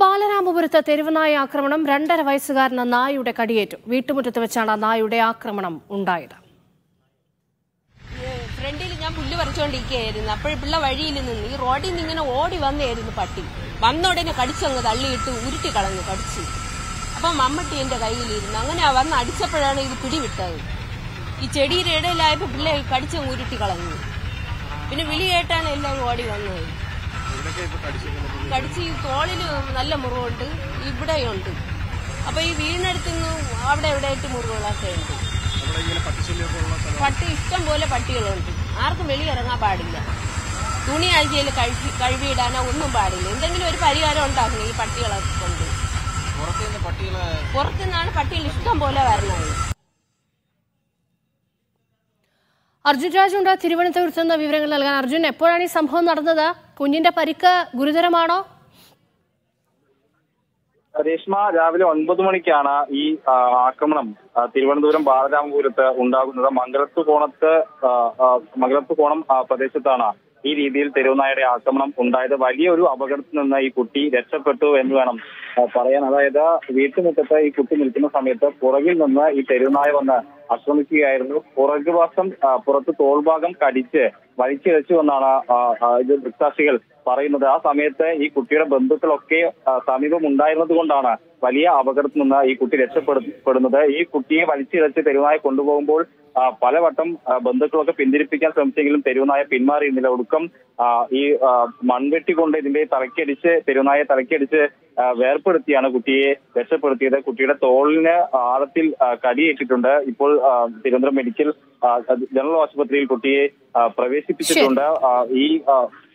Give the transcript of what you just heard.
ബാലരാമപുരത്ത് തെരുവുനായ ആക്രമണം രണ്ടര വയസ്സുകാരന് നായയുടെ കടിയേറ്റു വീട്ടുമുറ്റത്ത് വെച്ചാണ് നായയുടെ ആക്രമണം ഉണ്ടായത് ഫ്രണ്ടിൽ ഞാൻ പുല്ല് പറിച്ചുകൊണ്ടിരിക്കുകയായിരുന്നു അപ്പോൾ പിള്ള വഴിയിൽ നിന്ന് ഈ റോഡിൽ നിന്ന് ഇങ്ങനെ ഓടി വന്നായിരുന്നു പട്ടി വന്ന ഉടനെ കടിച്ചങ്ങ് തള്ളിയിട്ട് ഉരുട്ടി കളഞ്ഞു കടിച്ച് അപ്പം മമ്മട്ടി എന്റെ കയ്യിലിരുന്നു അങ്ങനെ വന്ന് അടിച്ചപ്പോഴാണ് ഇത് പിടിവിട്ടത് ഈ ചെടിയുടെ ഇടയിലായപ്പോൾ പിള്ളേ കടിച്ചങ്ങ് ഉരുട്ടി കളഞ്ഞു പിന്നെ വിളി കേട്ടാണ് എല്ലാം ഓടി വന്നത് കടിച്ച് ഈ തോളിന് നല്ല മുറിവുണ്ട് ഇവിടെയുണ്ട് അപ്പൊ ഈ വീടിനടുത്തുനിന്ന് അവിടെ എവിടെയായിട്ട് മുറിവുകളൊക്കെ ഉണ്ട് പട്ടി ഇഷ്ടം പോലെ പട്ടികളുണ്ട് ആർക്കും വെളിയിറങ്ങാൻ പാടില്ല തുണി ആഴ്ചയിൽ കഴുകി കഴുകിയിടാനോ ഒന്നും പാടില്ല എന്തെങ്കിലും ഒരു പരിഹാരം ഉണ്ടാക്കണം ഈ പട്ടികളൊക്കെ കൊണ്ട് പുറത്തുനിന്ന് പട്ടികളെ പുറത്തുനിന്നാണ് പട്ടികൾ ഇഷ്ടം പോലെ വരണത് അർജുൻ രാജുണ്ട് തിരുവനന്തപുരത്ത് നിന്ന് വിവരങ്ങൾ നൽകാൻ അർജുൻ എപ്പോഴാണ് ഈ സംഭവം നടന്നത് കുഞ്ഞിന്റെ പരിക്ക് ഗുരുതരമാണോ രേഷ്മ രാവിലെ ഒൻപത് മണിക്കാണ് ഈ ആ, ആക്രമണം ആ, തിരുവനന്തപുരം ബാലരാമപുരത്ത് ഉണ്ടാകുന്നത് മംഗലത്ത് കോണത്ത് ആ, ആ, മംഗലത്ത് കോണം ആ, പ്രദേശത്താണ് ഈ രീതിയിൽ തെരുവുനായയുടെ ആക്രമണം ഉണ്ടായത് വലിയൊരു അപകടത്തിൽ നിന്ന് ഈ കുട്ടി രക്ഷപ്പെട്ടു എന്ന് വേണം ആ, പറയാൻ അതായത് വീട്ടുമുറ്റത്ത് ഈ കുട്ടി നിൽക്കുന്ന സമയത്ത് പുറകിൽ നിന്ന് ഈ തെരുവുനായ വന്ന് ആക്രമിക്കുകയായിരുന്നു പുറകുവശം ആ, പുറത്ത് തോൾഭാഗം കടിച്ച് വലിച്ചിഴച്ചു എന്നാണ് ആ, ആ, ഇത് ദൃക്സാക്ഷികൾ പറയുന്നത് ആ സമയത്ത് ഈ കുട്ടിയുടെ ബന്ധുക്കളൊക്കെ ആ, സമീപം ഉണ്ടായിരുന്നത് കൊണ്ടാണ് വലിയ അപകടത്തിൽ നിന്ന് ഈ കുട്ടി രക്ഷപ്പെടുന്നത് ഈ കുട്ടിയെ വലിച്ചിഴച്ച് തെരുവുനായ കൊണ്ടുപോകുമ്പോൾ ആ, പലവട്ടം ആ, ബന്ധുക്കളൊക്കെ പിന്തിരിപ്പിക്കാൻ ശ്രമിച്ചെങ്കിലും തെരുവുനായ പിന്മാറിയിരുന്നില്ല ഒടുക്കം ആ, ഈ ആ, മൺവെട്ടി കൊണ്ട് ഇതിന്റെ തലക്കടിച്ച് തെരുവുനായെ തലക്കടിച്ച് ആ, വേർപ്പെടുത്തിയാണ് കുട്ടിയെ രക്ഷപ്പെടുത്തിയത് കുട്ടിയുടെ തോളിന് ആഴത്തിൽ ആ, കടിയേറ്റിട്ടുണ്ട് ഇപ്പോൾ ആ, തിരുവനന്തപുരം മെഡിക്കൽ ആ, ജനറൽ ആശുപത്രിയിൽ കുട്ടിയെ ആ, പ്രവേശിപ്പിച്ചിട്ടുണ്ട് ആ, ഈ ആ,